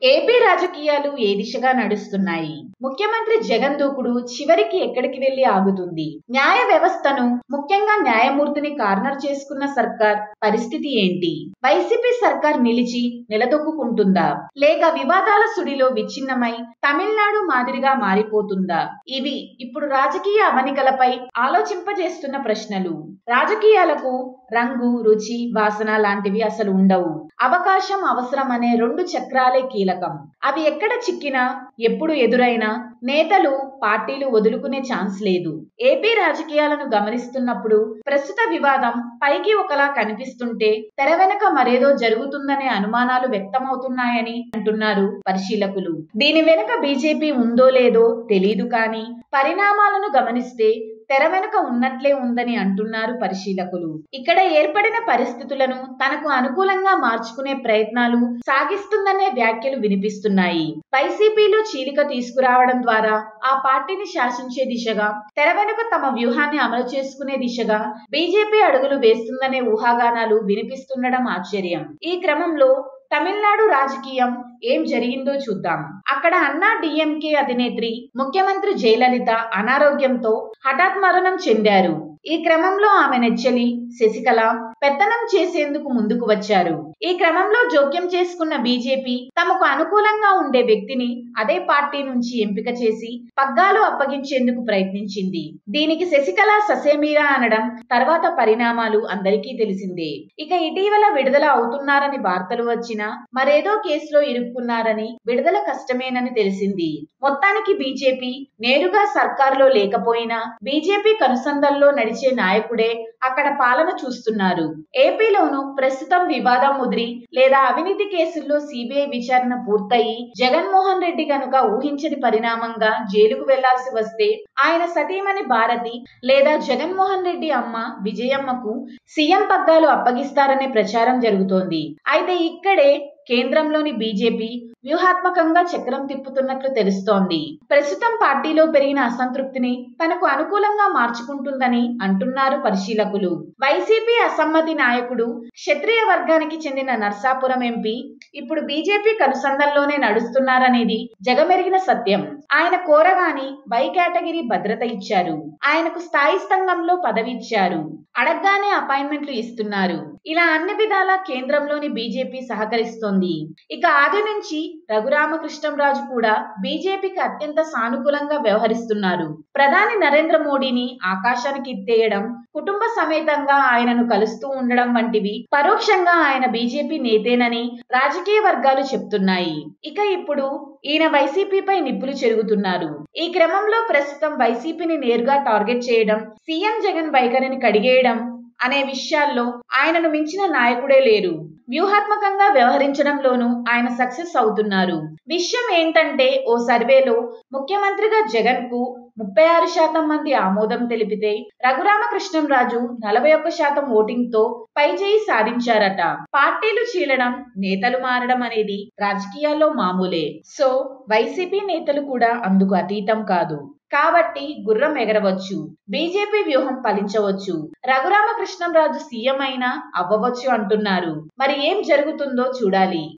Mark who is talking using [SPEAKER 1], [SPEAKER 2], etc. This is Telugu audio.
[SPEAKER 1] ఏపీ రాజకీయాలు ఏ దిశగా నడుస్తున్నాయి ముఖ్యమంత్రి జగన్ దూకుడు చివరికి ఎక్కడికి వెళ్లి ఆగుతుంది న్యాయ వ్యవస్థను ముఖ్యంగా న్యాయమూర్తిని కార్నర్ చేసుకున్న సర్కార్ పరిస్థితి ఏంటి వైసీపీ సర్కార్ నిలిచి నిలదొక్కుంటుందా లేక వివాదాల సుడిలో విచ్ఛిన్నమై తమిళనాడు మాదిరిగా మారిపోతుందా ఇవి ఇప్పుడు రాజకీయ అవనికలపై ఆలోచింపజేస్తున్న ప్రశ్నలు రాజకీయాలకు రంగు రుచి వాసన లాంటివి అసలు ఉండవు అవకాశం అవసరం అనే రెండు చక్రాలే కీలకం అవి ఎక్కడ చిక్కినా ఎప్పుడు ఎదురైనా నేతలు పార్టీలు వదులుకునే ఛాన్స్ లేదు ఏపీ రాజకీయాలను గమనిస్తున్నప్పుడు ప్రస్తుత వివాదం పైకి ఒకలా కనిపిస్తుంటే తెర వెనక మరేదో జరుగుతుందనే అనుమానాలు వ్యక్తమవుతున్నాయని అంటున్నారు పరిశీలకులు దీని వెనుక బీజేపీ ఉందో లేదో తెలీదు కానీ పరిణామాలను గమనిస్తే తెర వెనుక ఉన్నట్లే ఉందని అంటున్నారు పరిశీలకులు ఇక్కడ ఏర్పడిన పరిస్థితులను తనకు అనుకూలంగా మార్చుకునే ప్రయత్నాలు సాగిస్తుందనే వ్యాఖ్యలు వినిపిస్తున్నాయి వైసీపీలో చీలిక తీసుకురావడం ద్వారా ఆ పార్టీని శాసించే దిశగా తెర వెనుక తమ వ్యూహాన్ని అమలు చేసుకునే దిశగా బీజేపీ అడుగులు వేస్తుందనే ఊహాగానాలు వినిపిస్తుండడం ఆశ్చర్యం ఈ క్రమంలో తమిళనాడు రాజకీయం ఏం జరిగిందో చూద్దాం అక్కడ అన్నా డిఎంకే అధినేత్రి ముఖ్యమంత్రి జయలలిత అనారోగ్యంతో హఠాత్ మరణం చెందారు ఈ క్రమంలో ఆమె నెచ్చలి శశికళ పెత్తనం చేసేందుకు ముందుకు వచ్చారు ఈ క్రమంలో జోక్యం చేసుకున్న బీజేపీ తమకు అనుకూలంగా ఉండే వ్యక్తిని అదే పార్టీ నుంచి ఎంపిక చేసి పగ్గాలు అప్పగించేందుకు ప్రయత్నించింది దీనికి శశికళ ససేమీరా అనడం తర్వాత పరిణామాలు అందరికీ తెలిసిందే ఇక ఇటీవల విడుదల అవుతున్నారని వార్తలు వచ్చినా మరేదో కేసులో ఇరుక్కున్నారని విడుదల కష్టమేనని తెలిసింది మొత్తానికి బీజేపీ నేరుగా సర్కారులో లేకపోయినా బీజేపీ కనుసంధల్లో నడిచే నాయకుడే అక్కడ పాలన చూస్తున్నారు ఏపీలోను ప్రస్తుతం వివాదం ముదిరి లేదా అవినీతి కేసుల్లో సిబిఐ విచారణ పూర్తయి జగన్మోహన్ రెడ్డి కనుక ఊహించని పరిణామంగా జైలుకు వెళ్లాల్సి వస్తే ఆయన సతీమణి భారతి లేదా జగన్మోహన్ రెడ్డి అమ్మ విజయమ్మకు సీఎం పగ్గాలు అప్పగిస్తారనే ప్రచారం జరుగుతోంది అయితే ఇక్కడే కేంద్రంలోని బీజేపీ వ్యూహాత్మకంగా చక్రం తిప్పుతున్నట్లు తెలుస్తోంది ప్రస్తుతం పార్టీలో పెరిగిన అసంతృప్తిని తనకు అనుకూలంగా మార్చుకుంటుందని అంటున్నారు పరిశీలకులు వైసీపీ అసమ్మతి నాయకుడు క్షత్రియ వర్గానికి చెందిన నర్సాపురం ఎంపీ ఇప్పుడు బీజేపీ కనుసంధంలోనే నడుస్తున్నారనేది జగమెరిగిన సత్యం ఆయన కోరగాని వై కేటగిరీ భద్రత ఇచ్చారు ఆయనకు స్థాయి స్తంభంలో పదవి ఇచ్చారు అడగ్గానే అపాయింట్మెంట్లు ఇస్తున్నారు ఇలా అన్ని విధాలా కేంద్రంలోని బీజేపీ సహకరిస్తోంది ఇక ఆది నుంచి రఘురామకృష్ణంరాజు కూడా బీజేపీకి అత్యంత సానుకూలంగా వ్యవహరిస్తున్నారు ప్రధాని నరేంద్ర మోడీని ఆకాశానికి ఎత్తేయడం కుటుంబ సమేతంగా ఆయనను కలుస్తూ ఉండడం వంటివి పరోక్షంగా ఆయన బీజేపీ నేతేనని రాజకీయ వర్గాలు చెప్తున్నాయి ఇక ఇప్పుడు ఈయన వైసీపీపై నిప్పులు చెరుగుతున్నారు ఈ క్రమంలో ప్రస్తుతం వైసీపీని నేరుగా టార్గెట్ చేయడం సీఎం జగన్ వైఖరిని కడిగేయడం అనే విషయాల్లో ఆయనను మించిన నాయకుడే లేరు వ్యూహాత్మకంగా వ్యవహరించడంలోనూ ఆయన సక్సెస్ అవుతున్నారు విషయం ఏంటంటే ఓ సర్వేలో ముఖ్యమంత్రిగా జగన్ కు ముప్పై ఆరు శాతం మంది ఆమోదం తెలిపితే రఘురామకృష్ణంరాజు నలభై ఒక్క శాతం ఓటింగ్ తో పైచేయి సాధించారట పార్టీలు చీలడం నేతలు మారడం అనేది రాజకీయాల్లో మామూలే సో వైసీపీ నేతలు కూడా అందుకు అతీతం కాదు కాబట్టి గుర్రం ఎగరవచ్చు బీజేపీ వ్యూహం ఫలించవచ్చు రఘురామకృష్ణంరాజు సీఎం అయినా అవ్వవచ్చు అంటున్నారు మరి ఏం జరుగుతుందో చూడాలి